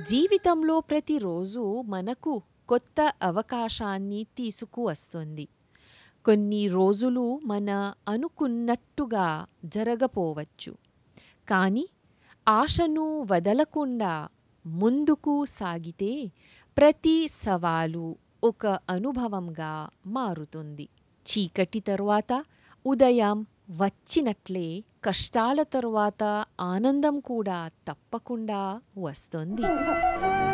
జీవితంలో ప్రతిరోజు మనకు కొత్త అవకాశాన్ని తీసుకువస్తుంది కొన్ని రోజులు మన అనుకున్నట్టుగా జరగపోవచ్చు కానీ ఆశను వదలకుండా ముందుకు సాగితే ప్రతి సవాలు ఒక అనుభవంగా మారుతుంది చీకటి తరువాత ఉదయం వచ్చినట్లే కష్టాల తరువాత ఆనందం కూడా తప్పకుండా వస్తుంది